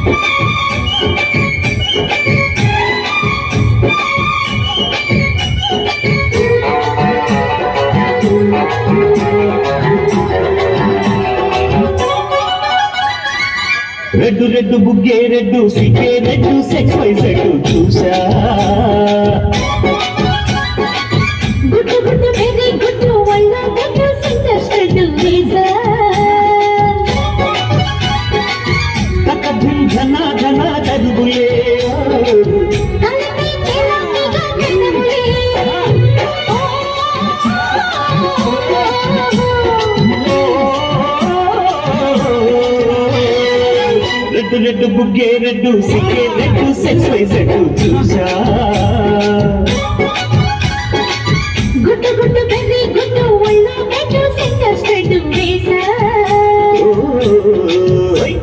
Red red బుగ్గే red సిగ్గే red sexy said చూసా గుట్టు గుట్టు వెరీ గుట్టు వల్ల గట్టు సింగర్ షర్ట్ వీసా తక ధుమ్ ధన ధన దరుగులే తలపై తెలంగాణ కన్నములే రెడ్డు రెడ్డు బుగ్గే రెడ్డు సిగ్గే రెడ్డు సెక్స్ వై సెడ్డు చూసా గుట్టు గుట్టు వెరీ గుట్టు వల్ల గట్టు సింగర్ షర్ట్ వీసా ఓయ్.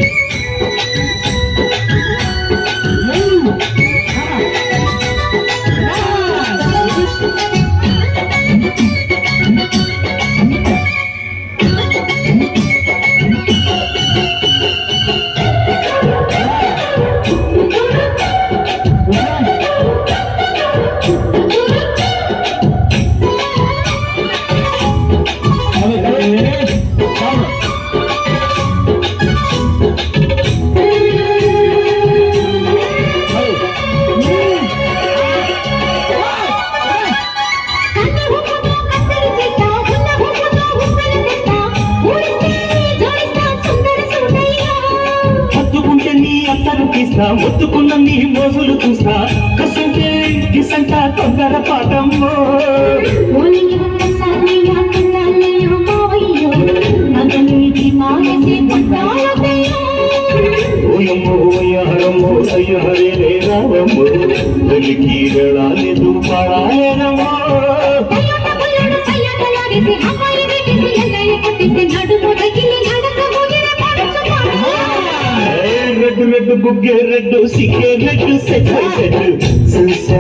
కన్న హుకును కత్తరి చేస్తా ఉన్న హుకును హుక్కులు తెస్తా ఊరిస్తే జోడిస్తా సుందర సుందయ్యా హత్తుకుంటే నీ అత్తరు తీస్తా మొత్తుకున్న నీ మోజులు చూస్తా కసంటే కిసంట తొందర పాటమ్మో ఓలిని ఒక్కసారిగా కన్నాలయ్యో మావయ్యో మగనీటి మానసి పుట్టాలయ్యో ఓయమ్మో ఓయారమ్మో అయ్య హరే రే రావమ్మో తొలికి రాలేదు పాడాయనమ్మో అయ్యోట బుల్లడు సయ్యటలాగేసి అమ్మాయి వెతిసి ఎల్లయ్య కొట్టేసి నడుము తగిలి నడక ముగిన పడుచు పాడు రెడ్డు రెడ్డు బుగ్గే రెడ్డు సిగ్గే రెడ్డు సెట్ రెడ్డు చూసా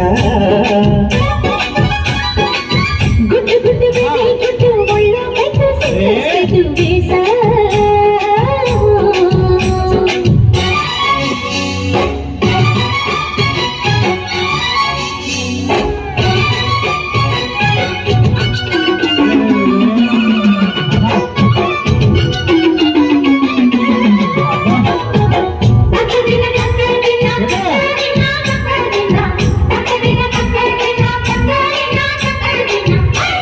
గుడ్డు గుడ్డు బేబీ గుడ్డు ఒళ్ళో పెట్టు సిగ్గు వేసా తక్కదిన తక్కదిన తక్కదిన తక్కదిన తక్కదిన తక్కదిన తక్కదిన తక్కదిన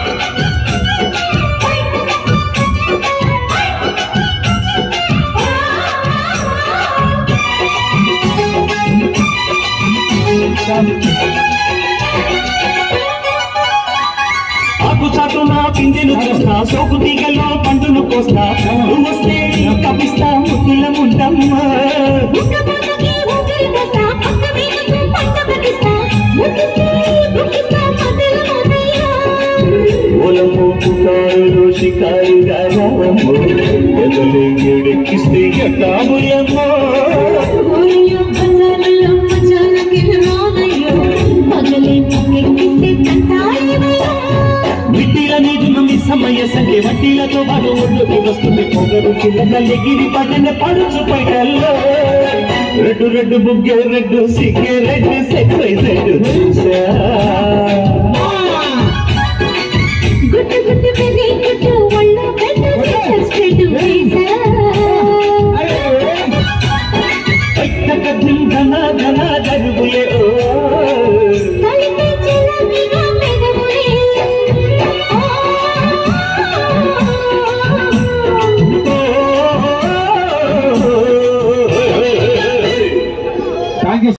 ఆకు చాటు నా పిందెను చూస్తా సోకు తీగలో పండును కోస్తా నువ్వు వస్తే కపిస్తా ముద్దుల ముండమ్మా ముక్కబోతకి ఊపిరి పోస్తా పక్క వేలుకు పంట పట్టిస్తా ముక్కిస్తే ముక్కిస్తా మధ్యలో మోతయ్యా ఓలమ్మో పుకారులో షికారు రావమ్మో ఎదలే ఎడెక్కిస్తే ఎట్టాముయమ్మో ఓయో బజారులో మజాలకి రానయ్యో పగలే పక్కెక్కిస్తే కంటాయివయ్యో మిట్టిల నీదు నమ్మి సమయ సంఖ్య వడ్డీలతో పాటు ఒడ్లుకి వస్తుంది పొగరు కింద ఎగిరి పడిన పడుచు పైటల్లో రెడ్డు రెడ్డు బుగ్గే రెడ్డు సిగ్గే రెడ్డు సెక్సైజ్ రెడ్డు చూసా గుట్టు గుట్టు పెరి గుట్టు ఒళ్ళ పెట్టు సిస్టర్ స్ట్రెట్ వేసా ధన ధన ధన